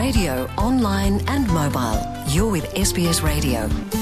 radio, online and mobile. You're with SBS Radio.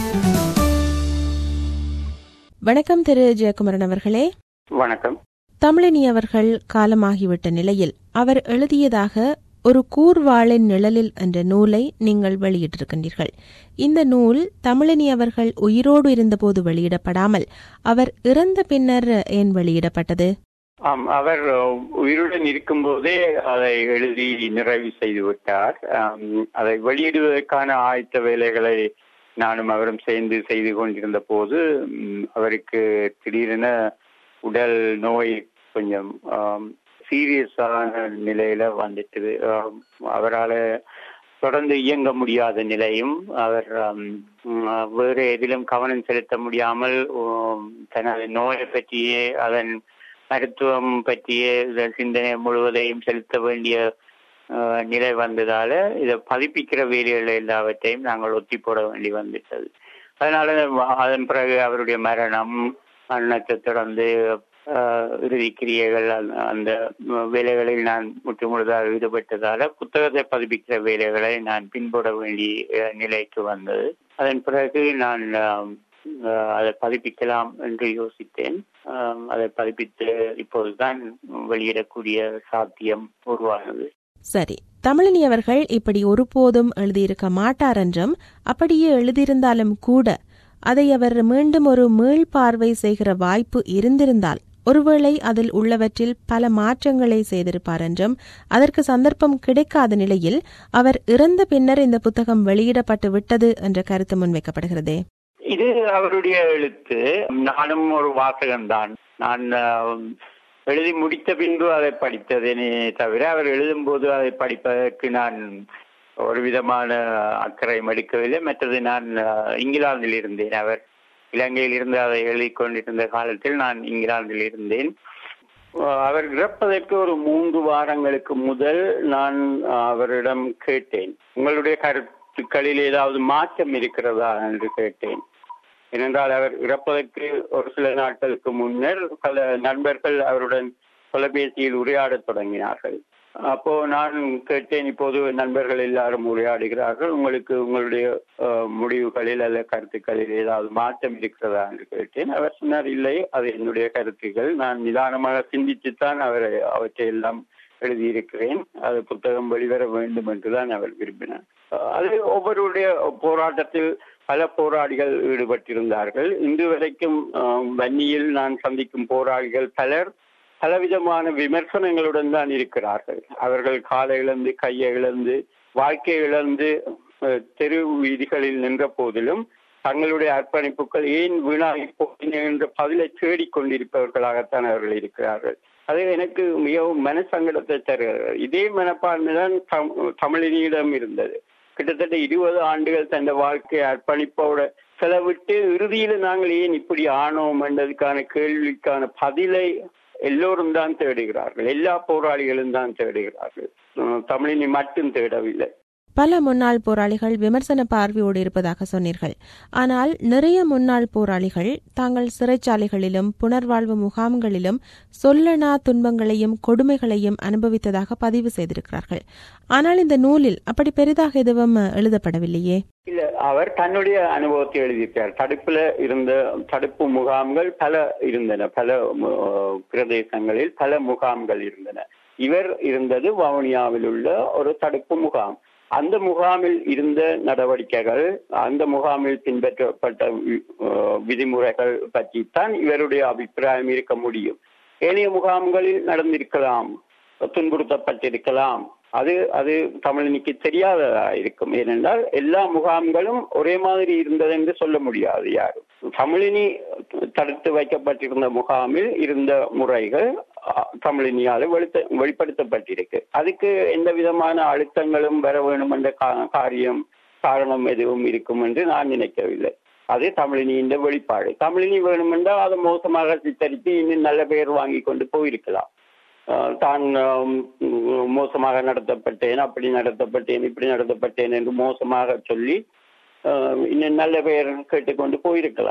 வணக்கம் திரு ஜெயக்குமரன் அவர்களே வணக்கம் தமிழினி அவர்கள் காலமாகிவிட்ட நிலையில் அவர் எழுதியதாக ஒரு கூர்வாளின் நிழலில் என்ற நூலை நீங்கள் வெளியிட்டிருக்கின்றீர்கள் இந்த நூல் தமிழினி அவர்கள் உயிரோடு இருந்தபோது வெளியிடப்படாமல் அவர் இறந்த பின்னர் ஏன் வெளியிடப்பட்டது ஆம் அவர் உயிருடன் இருக்கும்போதே அதை எழுதி நிறைவு செய்து விட்டார் ஆம், அதை வெளியிடுவதற்கான ஆயத்த வேலைகளை நானும் அவரும் சேர்ந்து செய்து கொண்டிருந்த போது ம், அவருக்கு திடீரென உடல் நோய் கொஞ்சம் சீரியஸான நிலையில வந்துட்டு அவரால் தொடர்ந்து இயங்க முடியாத நிலையும் அவர் ஆம், ம், வேறு எதிலும் கவனம் செலுத்த முடியாமல் உம், தனது நோயை பற்றியே அதன் மருத்துவம் பற்றிய இந்த சிந்தனை முழுவதையும் செலுத்த வேண்டிய அஹ், நிலை வந்ததால இதை பதிப்பிக்கிற வேலைகள் எல்லாவற்றையும் நாங்கள் ஒத்தி போட வேண்டி வந்துட்டது அதனால அதன் பிறகு அவருடைய மரணம் மரணத்தை தொடர்ந்து அஹ், இறுதி கிரியைகள் அந்த- அந்த வேலைகளில் நான் முற்று முழுதாக ஈடுபட்டதால புத்தகத்தை பதிப்பிக்கிற வேலைகளை நான் பின்பற்ற வேண்டிய நிலைக்கு வந்தது அதன் பிறகு நான் ஆம், அஹ், அதை பதிப்பிக்கலாம் என்று யோசித்தேன் ஆம், அதை பதிப்பித்து இப்போதுதான் வெளியிடக்கூடிய சாத்தியம் உருவானது சரி தமிழினி அவர்கள் இப்படி ஒருபோதும் எழுதியிருக்க மாட்டார் என்றும் அப்படியே எழுதியிருந்தாலும் கூட அதை அவர் மீண்டும் ஒரு மீள்பார்வை செய்கிற வாய்ப்பு இருந்திருந்தால் ஒருவேளை அதில் உள்ளவற்றில் பல மாற்றங்களை செய்திருப்பார் என்றும் அதற்கு சந்தர்ப்பம் கிடைக்காத நிலையில் அவர் இறந்த பின்னர் இந்த புத்தகம் வெளியிடப்பட்டு விட்டது என்ற கருத்து முன்வைக்கப்படுகிறதே இது அவருடைய எழுத்து நானும் ஒரு வாசகன்தான் நான் ஆம், எழுதி முடித்த பின்பு அதை படித்ததேனே தவிர அவர் எழுதும்போது அதை படிப்பதற்கு நான் ஒரு விதமான அக்கறை எடுக்கவில்லை மற்றது நான் அஹ், இங்கிலாந்தில் இருந்தேன் அவர் இலங்கையில் இருந்து அதை எழுதி கொண்டிருந்த காலத்தில் நான் இங்கிலாந்தில் இருந்தேன் அஹ், அவர் இறப்பதற்கு ஒரு மூன்று வாரங்களுக்கு முதல் நான் அஹ், அவரிடம் கேட்டேன் உங்களுடைய கருத்துக்களில் ஏதாவது மாற்றம் இருக்கிறதா என்று கேட்டேன் ஏனென்றால் அவர் இறப்பதற்கு ஒரு சில நாட்களுக்கு முன்னர் பல நண்பர்கள் அவருடன் தொலைபேசியில் உரையாடத் தொடங்கினார்கள் அப்போ நான் கேட்டேன் இப்போது நண்பர்கள் எல்லாரும் உரையாடுகிறார்கள் உங்களுக்கு உங்களுடைய அஹ், முடிவுகளில் அல்ல கருத்துக்களில் ஏதாவது மாற்றம் இருக்கிறதா என்று கேட்டேன் அவர் சொன்னார் இல்லை அது என்னுடைய கருத்துக்கள் நான் நிதானமாக சிந்தித்துத்தான் அவரை அவற்றை எல்லாம் எழுதியிருக்கிறேன் அது புத்தகம் வெளிவர வேண்டும் என்றுதான் அவர் விரும்பினார் அஹ், அது ஒவ்வொருடைய போராட்டத்தில் பல போராளிகள் ஈடுபட்டிருந்தார்கள் இன்று வரைக்கும் அஹ், வன்னியில் நான் சந்திக்கும் போராளிகள் பலர் பலவிதமான விமர்சனங்களுடன் தான் இருக்கிறார்கள் அவர்கள் காலை இழந்து கையை இழந்து வாழ்க்கை இழந்து அஹ், தெரு வீதிகளில் நின்ற போதிலும் தங்களுடைய அர்ப்பணிப்புகள் ஏன் வீணாகி போயின என்ற பதிலை தேடிக் கொண்டிருப்பவர்களாகத்தான் அவர்கள் இருக்கிறார்கள் அது எனக்கு மிகவும் மனசங்கடத்தை தருகிறது இதே மனப்பான்மை தான் தம்- தமிழினியிடம் இருந்தது கிட்டத்தட்ட இருபது ஆண்டுகள் தன் வாழ்க்கையை அர்ப்பணிப்போட செலவிட்டு இறுதியில நாங்கள் ஏன் இப்படி ஆனோம் என்றதுக்கான கேள்விக்கான பதிலை எல்லோரும் தான் தேடுகிறார்கள் எல்லா போராளிகளும் தான் தேடுகிறார்கள் உம், தமிழினி மட்டும் தேடவில்லை பல முன்னாள் போராளிகள் விமர்சன பார்வையோடு இருப்பதாக சொன்னீர்கள் ஆனால் நிறைய முன்னாள் போராளிகள் தாங்கள் சிறைச்சாலைகளிலும் புனர்வாழ்வு முகாம்களிலும் சொல்லனா துன்பங்களையும் கொடுமைகளையும் அனுபவித்ததாக பதிவு செய்திருக்கிறார்கள் ஆனால் இந்த நூலில் அப்படி பெரிதாக எதுவும் எழுதப்படவில்லையே இல்ல அவர் தன்னுடைய அனுபவத்தை எழுதியிருக்கார் தடுப்புல இருந்த தடுப்பு முகாம்கள் பல இருந்தன பல அஹ், பிரதேசங்களில் பல முகாம்கள் இருந்தன இவர் இருந்தது வவுனியாவில் உள்ள ஒரு தடுப்பு முகாம் அந்த முகாமில் இருந்த நடவடிக்கைகள் அந்த முகாமில் பின்பற்றப்பட்ட வி- அஹ், விதிமுறைகள் பற்றித்தான் இவருடைய அபிப்பிராயம் இருக்க முடியும் ஏனைய முகாம்களில் நடந்திருக்கலாம் துன்புறுத்தப்பட்டிருக்கலாம் அது அது தமிழனுக்கு தெரியாததா இருக்கும் ஏனென்றால் எல்லா முகாம்களும் ஒரே மாதிரி இருந்தது என்று சொல்ல முடியாது யாரும் தமிழினி தடுத்து வைக்கப்பட்டிருந்த முகாமில் இருந்த முறைகள் அஹ், தமிழினியால வெளித்த வெளிப்படுத்தப்பட்டிருக்கு அதுக்கு எந்த விதமான அழுத்தங்களும் வர வேண்டும் என்ற கா- காரியம் காரணம் எதுவும் இருக்கும் என்று நான் நினைக்கவில்லை அது தமிழினியின் வெளிப்பாடு தமிழினி வேணுமென்றால் அதை மோசமாக சித்தரித்து இன்னும் நல்ல பெயர் வாங்கி கொண்டு போயிருக்கலாம் அஹ் தான் ஆம், மோசமாக நடத்தப்பட்டேன் அப்படி நடத்தப்பட்டேன் இப்படி நடத்தப்பட்டேன் என்று மோசமாக சொல்லி அஹ், இன்னும் நல்ல பெயர் கேட்டுக்கொண்டு போயிருக்கலாம்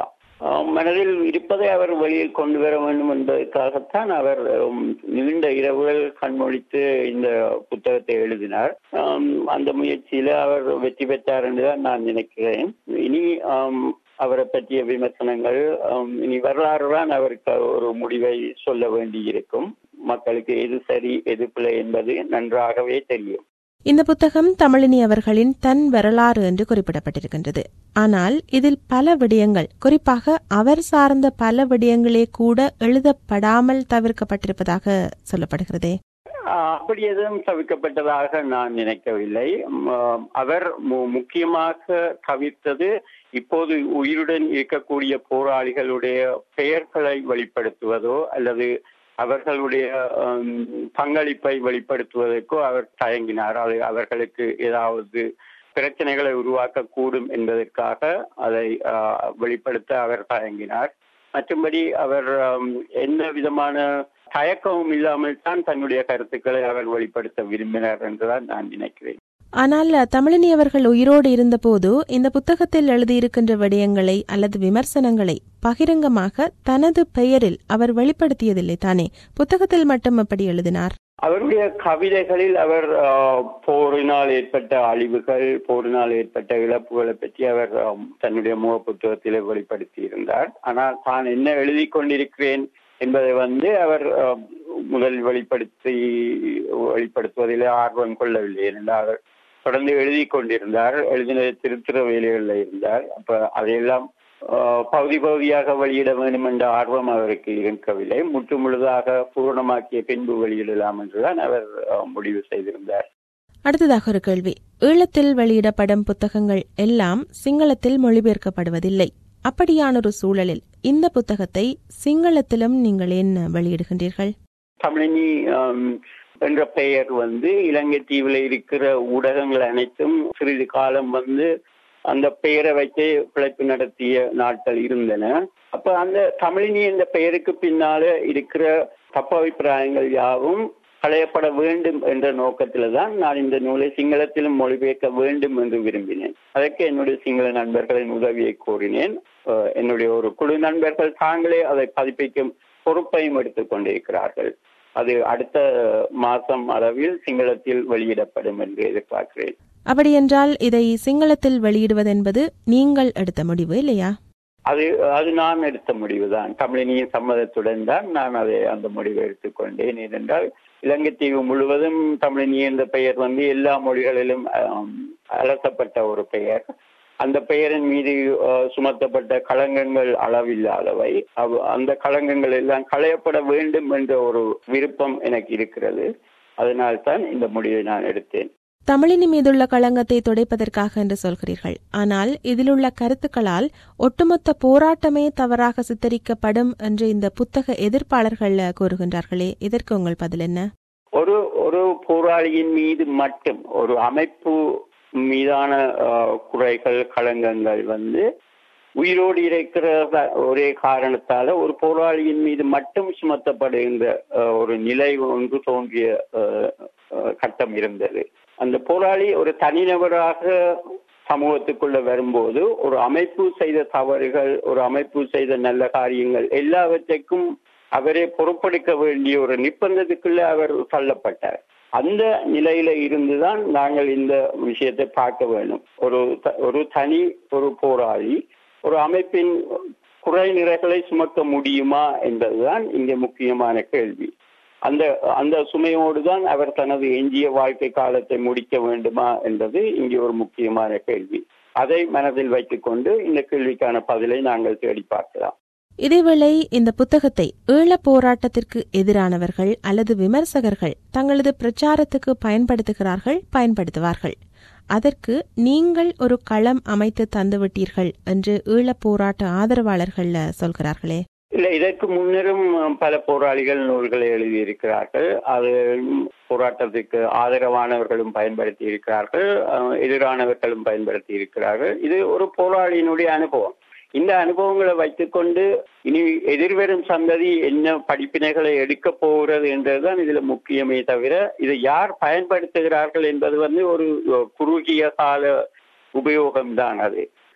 ஆஹ், மனதில் இருப்பதை அவர் வெளியில் கொண்டு வர வேண்டும் என்பதற்காகத்தான் அவர் உம், நீண்ட இரவுகள் கண்மொழித்து இந்த புத்தகத்தை எழுதினார் ஆம், அந்த முயற்சியில அவர் வெற்றி பெற்றார் என்றுதான் நான் நினைக்கிறேன் இனி ஆம், அவரை பற்றிய விமர்சனங்கள் ஆம், இனி வரலாறு தான் அவருக்கு ஒரு முடிவை சொல்ல வேண்டியிருக்கும் மக்களுக்கு எது சரி எது பிழை என்பது நன்றாகவே தெரியும் இந்த புத்தகம் தமிழினி அவர்களின் தன் வரலாறு என்று குறிப்பிடப்பட்டிருக்கின்றது ஆனால் இதில் பல விடயங்கள் குறிப்பாக அவர் சார்ந்த பல விடயங்களே கூட எழுதப்படாமல் தவிர்க்கப்பட்டிருப்பதாக சொல்லப்படுகிறதே ஆஹ் அப்படி எதுவும் தவிர்க்கப்பட்டதாக நான் நினைக்கவில்லை ம், ஆஹ் அவர் மு- முக்கியமாக தவிர்த்தது இப்போது உயிருடன் இருக்கக்கூடிய போராளிகளுடைய பெயர்களை வெளிப்படுத்துவதோ அல்லது அவர்களுடைய ஆம், பங்களிப்பை வெளிப்படுத்துவதற்கோ அவர் தயங்கினார் அது அவர்களுக்கு ஏதாவது பிரச்சனைகளை உருவாக்கக்கூடும் என்பதற்காக அதை ஆஹ், வெளிப்படுத்த அவர் தயங்கினார் மற்றும்படி அவர் ஆம், எந்த விதமான தயக்கமும் இல்லாமல் தான் தன்னுடைய கருத்துக்களை அவர் வெளிப்படுத்த விரும்பினார் என்றுதான் நான் நினைக்கிறேன் ஆனால் தமிழினி அவர்கள் உயிரோடு இருந்தபோது இந்த புத்தகத்தில் எழுதியிருக்கின்ற விடயங்களை அல்லது விமர்சனங்களை பகிரங்கமாக தனது பெயரில் அவர் வெளிப்படுத்தியதில்லை தானே புத்தகத்தில் மட்டும் அப்படி எழுதினார் அவருடைய கவிதைகளில் அவர் ஆஹ், போரினால் ஏற்பட்ட அழிவுகள் போரினால் ஏற்பட்ட இழப்புகளை பற்றி அவர் ஆம், தன்னுடைய முக புத்தகத்திலே வெளிப்படுத்தி இருந்தார் ஆனால் தான் என்ன எழுதி கொண்டிருக்கிறேன் என்பதை வந்து அவர் ஆம், முதல் வெளிப்படுத்தி வெளிப்படுத்துவதிலே ஆர்வம் கொள்ளவில்லை ஏனென்றால் அவர் தொடர்ந்து எழுதி கொண்டிருந்தார் எழுதின திருத்துற வேலைகளில் இருந்தார் அப்ப அதையெல்லாம் ஆஹ், பகுதி பகுதியாக வெளியிட வேண்டும் என்ற ஆர்வம் அவருக்கு இருக்கவில்லை முற்று முழுதாக பூரணமாக்கிய பின்பு வெளியிடலாம் என்றுதான் அவர் ஆஹ், முடிவு செய்திருந்தார் அடுத்ததாக ஒரு கேள்வி ஈழத்தில் வெளியிடப்படும் புத்தகங்கள் எல்லாம் சிங்களத்தில் மொழிபெயர்க்கப்படுவதில்லை அப்படியான ஒரு சூழலில் இந்த புத்தகத்தை சிங்களத்திலும் நீங்கள் ஏன் வெளியிடுகின்றீர்கள் தமிழினி ஆம், என்ற பெயர் வந்து இலங்கை தீவில் இருக்கிற ஊடகங்கள் அனைத்தும் சிறிது காலம் வந்து அந்த பெயரை வச்சு பிழைப்பு நடத்திய நாட்கள் இருந்தன அப்ப அந்த தமிழினி என்ற பெயருக்கு பின்னால இருக்கிற தப்பபிப்பிராயங்கள் யாவும் களையப்பட வேண்டும் என்ற நோக்கத்தில தான் நான் இந்த நூலை சிங்களத்திலும் மொழிபெயர்க்க வேண்டும் என்று விரும்பினேன் அதற்கு என்னுடைய சிங்கள நண்பர்களின் உதவியை கோரினேன் அஹ் என்னுடைய ஒரு குழு நண்பர்கள் தாங்களே அதை பதிப்பிக்கும் பொறுப்பையும் எடுத்துக் கொண்டிருக்கிறார்கள் அது அடுத்த மாசம் அளவில் சிங்களத்தில் வெளியிடப்படும் என்று எதிர்பார்க்கிறேன் அப்படியென்றால் இதை சிங்களத்தில் வெளியிடுவதென்பது நீங்கள் எடுத்த முடிவு இல்லையா அது அது நான் எடுத்த முடிவுதான் தமிழினியின் சம்மதத்துடன் தான் நான் அதை அந்த முடிவை எடுத்துக்கொண்டேன் ஏனென்றால் இலங்கை தீவு முழுவதும் தமிழினி என்ற பெயர் வந்து எல்லா மொழிகளிலும் ஆம், அலசப்பட்ட ஒரு பெயர் அந்த பெயரின் மீது அஹ், சுமத்தப்பட்ட களங்கங்கள் அளவில்லாதவை அவ்- அந்த களங்கங்கள் எல்லாம் களையப்பட வேண்டும் என்ற ஒரு விருப்பம் எனக்கு இருக்கிறது அதனால்தான் இந்த முடிவை நான் எடுத்தேன் தமிழினி மீதுள்ள களங்கத்தை துடைப்பதற்காக என்று சொல்கிறீர்கள் ஆனால் இதிலுள்ள கருத்துக்களால் ஒட்டுமொத்த போராட்டமே தவறாக சித்தரிக்கப்படும் என்று இந்த புத்தக எதிர்ப்பாளர்கள் கூறுகின்றார்களே இதற்கு உங்கள் பதில் என்ன ஒரு ஒரு போராளியின் மீது மட்டும் ஒரு அமைப்பு மீதான அஹ், குறைகள் களங்கங்கள் வந்து உயிரோடு இருக்கிற வ- ஒரே காரணத்தால ஒரு போராளியின் மீது மட்டும் சுமத்தப்படுகின்ற அஹ், ஒரு நிலை ஒன்று தோன்றிய அஹ், அஹ், கட்டம் இருந்தது அந்த போராளி ஒரு தனிநபராக சமூகத்துக்குள்ள வரும்போது ஒரு அமைப்பு செய்த தவறுகள் ஒரு அமைப்பு செய்த நல்ல காரியங்கள் எல்லாவற்றைக்கும் அவரே பொறுப்பெடுக்க வேண்டிய ஒரு நிர்பந்தத்துக்குள்ள அவர் தள்ளப்பட்டார் அந்த நிலையில இருந்துதான் நாங்கள் இந்த விஷயத்தை பார்க்க வேண்டும் ஒரு த- ஒரு தனி ஒரு போராளி ஒரு அமைப்பின் குறை நிறைகளை சுமக்க முடியுமா என்பதுதான் இங்கே முக்கியமான கேள்வி அந்த அந்த சுமையோடு தான் அவர் தனது எஞ்சிய வாழ்க்கை காலத்தை முடிக்க வேண்டுமா என்பது இங்கே ஒரு முக்கியமான கேள்வி அதை மனதில் வைத்துக்கொண்டு இந்த கேள்விக்கான பதிலை நாங்கள் தேடி பார்க்கலாம் இதேவேளை இந்த புத்தகத்தை ஈழப் போராட்டத்திற்கு எதிரானவர்கள் அல்லது விமர்சகர்கள் தங்களது பிரச்சாரத்துக்கு பயன்படுத்துகிறார்கள் பயன்படுத்துவார்கள் அதற்கு நீங்கள் ஒரு களம் அமைத்து தந்துவிட்டீர்கள் என்று ஈழப் போராட்ட ஆதரவாளர்கள் சொல்கிறார்களே இல்ல இதற்கு முன்னரும் பல போராளிகள் நூல்களை எழுதியிருக்கிறார்கள் அது போராட்டத்துக்கு ஆதரவானவர்களும் பயன்படுத்தி இருக்கிறார்கள் அஹ், எதிரானவர்களும் பயன்படுத்தி இருக்கிறார்கள் இது ஒரு போராளியினுடைய அனுபவம் இந்த அனுபவங்களை வைத்துக்கொண்டு இனி எதிர்வரும் சந்ததி என்ன படிப்பினைகளை எடுக்க போகிறது என்றதுதான் இதுல முக்கியமே தவிர இதை யார் பயன்படுத்துகிறார்கள் என்பது வந்து ஒரு குறுகிய கால உபயோகம்தான் அது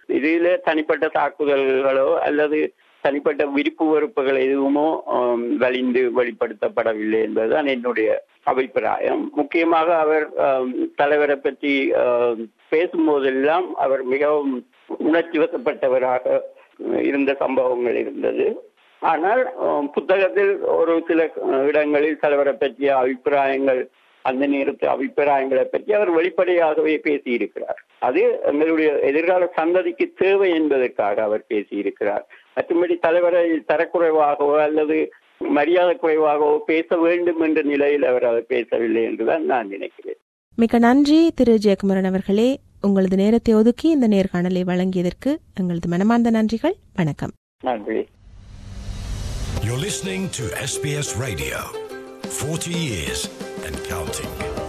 இதில் தனிப்பட்ட தாக்குதல்களோ அல்லது தனிப்பட்ட விருப்பு வெறுப்புகள் எதுவுமோ ஆம், வலிந்து வெளிப்படுத்தப்படவில்லை என்பதுதான் என்னுடைய அபிப்பிராயம் முக்கியமாக அவர் ஆம், தலைவரை பற்றி ஆம், பேசும்போதெல்லாம் அவர் மிகவும் உணர்ச்சி வசப்பட்டவராக இருந்த சம்பவங்கள் இருந்தது ஆனால் ஆம், புத்தகத்தில் ஒரு சில அஹ், இடங்களில் தலைவரை பற்றிய அபிப்பிராயங்கள் அந்த நேரத்து அபிப்பிராயங்களை பற்றி அவர் வெளிப்படையாகவே பேசியிருக்கிறார் அது எங்களுடைய எதிர்கால சந்ததிக்கு தேவை என்பதற்காக அவர் பேசியிருக்கிறார் மற்றும்படி தலைவரை தரக்குறைவாகவோ அல்லது மரியாதை குறைவாகவோ பேச வேண்டும் என்ற நிலையில் அவர் அதை பேசவில்லை என்றுதான் நான் நினைக்கிறேன் மிக்க நன்றி திரு ஜெயக்குமரன் அவர்களே உங்களது நேரத்தை ஒதுக்கி இந்த நேர்காணலை வழங்கியதற்கு எங்களது மனமார்ந்த நன்றிகள் வணக்கம் நன்றி You're listening to SBS Radio. 40 years and counting.